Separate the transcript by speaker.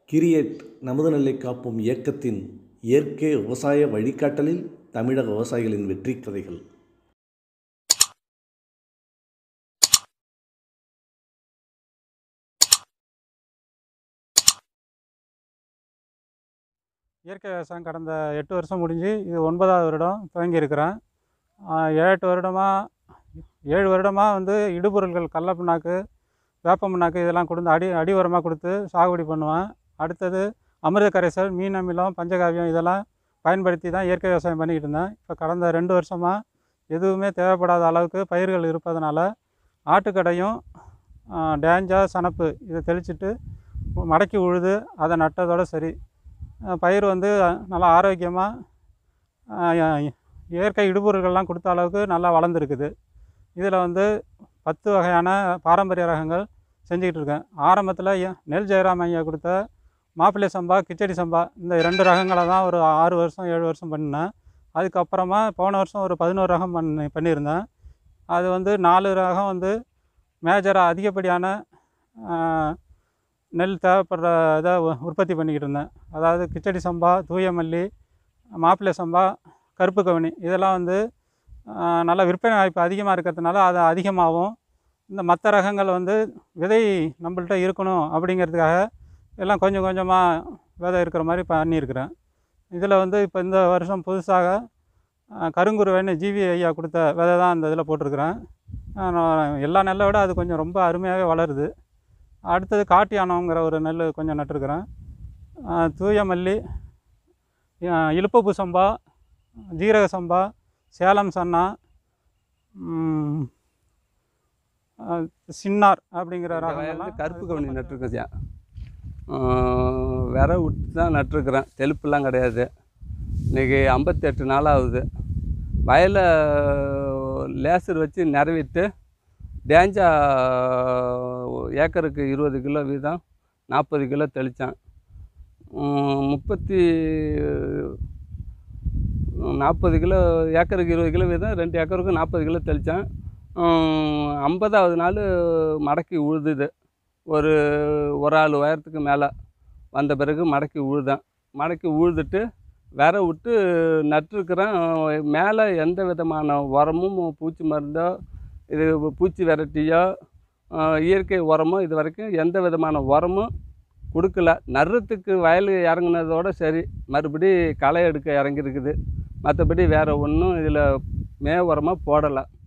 Speaker 1: create நமது நெல்லை காப்போம் இயக்கத்தின் இயற்கை விவசாய வழிகாட்டலில் தமிழக விவசாயிகளின் வெற்றி கதைகள்
Speaker 2: இயற்கை விவசாயம் கடந்த எட்டு வருஷம் முடிஞ்சு இது ஒன்பதாவது வருடம் துவங்கியிருக்கிறேன் ஏழு எட்டு வருடமாக ஏழு வருடமாக வந்து இடுபொருள்கள் கடல புண்ணாக்கு வேப்ப புண்ணாக்கு இதெல்லாம் கொடுத்து அடி அடி உரமாக கொடுத்து சாகுபடி பண்ணுவேன் அடுத்தது அமிர்த கரைசல் மீன் அமிலம் பஞ்சகாவியம் இதெல்லாம் பயன்படுத்தி தான் இயற்கை விவசாயம் பண்ணிக்கிட்டு இருந்தேன் இப்போ கடந்த ரெண்டு வருஷமாக எதுவுமே தேவைப்படாத அளவுக்கு பயிர்கள் இருப்பதனால ஆட்டுக்கடையும் டேஞ்சா சனப்பு இதை தெளிச்சிட்டு மடக்கி உழுது அதை நட்டதோட சரி அஹ் பயிர் வந்து நல்லா ஆரோக்கியமாக இயற்கை இடுபொருள்கள்லாம் கொடுத்த அளவுக்கு நல்லா வளர்ந்துருக்குது இதில் வந்து பத்து வகையான பாரம்பரிய ரகங்கள் செஞ்சுக்கிட்டு இருக்கேன் ஆரம்பத்தில் நெல் ஜெயராம் ஐயா கொடுத்த மாப்பிள்ளை சம்பா கிச்சடி சம்பா இந்த ரெண்டு ரகங்களை தான் ஒரு ஆறு வருஷம் ஏழு வருஷம் பண்ணினேன் அதுக்கப்புறமா போன வருஷம் ஒரு பதினோரு ரகம் பண்ணி பண்ணியிருந்தேன் அது வந்து நாலு ரகம் வந்து மேஜராக அதிகப்படியான ஆஹ், நெல் தேவைப்படுற இதை உ- உற்பத்தி பண்ணிக்கிட்டு இருந்தேன் அதாவது கிச்சடி சம்பா தூய மல்லி மாப்பிள்ளை சம்பா கருப்பு கவுனி இதெல்லாம் வந்து ஆஹ், நல்ல விற்பனை வாய்ப்பு அதிகமாக இருக்கிறதுனால அது அதிகமாகும் இந்த மற்ற ரகங்கள் வந்து விதை நம்மள்ட்ட இருக்கணும் அப்படிங்கிறதுக்காக எல்லாம் கொஞ்சம் கொஞ்சமாக விதை இருக்கிற மாதிரி பண்ணியிருக்கிறேன் இதில் வந்து இப்போ இந்த வருஷம் புதுசாக ஆஹ், கருங்குருவைன்னு ஜிவி ஐயா கொடுத்த விதை தான் இந்த இதில் போட்டிருக்கிறேன் ஆஹ், நான் எல்லா நெல்லை விட அது கொஞ்சம் ரொம்ப அருமையாகவே வளருது அடுத்தது காட்டு யானம்ங்கிற ஒரு நெல் கொஞ்சம் நட்டிருக்கிறேன் ஆஹ், தூய மல்லி ஆஹ், இலுப்பப்பூ சம்பா ஜீரக சம்பா சேலம் சன்னா ம், ஆஹ், சின்னார் அப்படிங்கிற
Speaker 3: இந்த வயல்ல
Speaker 2: ரகங்கள்லாம்
Speaker 3: கருப்பு கவுனி நட்டுருக்கேன் ஐயா விர விட்டு தான் நட்டுருக்குறேன் தெளிப்புலாம் கிடையாது இன்றைக்கி ஐம்பத்தெட்டு நாள் ஆகுது வயலை லேசர் வச்சு நிறவிட்டு டேஞ்சா ஏக்கருக்கு இருபது கிலோ வீதம் நாற்பது கிலோ தெளித்தேன் முப்பத்தி நாற்பது கிலோ ஏக்கருக்கு இருபது கிலோ வீதம் ரெண்டு ஏக்கருக்கு நாற்பது கிலோ தெளித்தேன் ஐம்பதாவது நாள் மடக்கி உழுதுது ஒரு ஒரு ஆள் உயரத்துக்கு மேலே வந்த பிறகு மடக்கி உழுதேன் மடக்கி உழுதுட்டு விர விட்டு நட்டுருக்குறேன் மேலே எந்த விதமான உரமும் பூச்சி மருந்தோ இது பூச்சி விரட்டியோ ஆஹ், இயற்கை உரமோ இது வரைக்கும் எந்த விதமான உரமும் கொடுக்கல நடுறதுக்கு வயல் இறங்குனதோட சரி மறுபடி களை எடுக்க இறங்கிருக்குது மற்றபடி வேறு ஒன்றும் இதில் மே உரமாக போடலை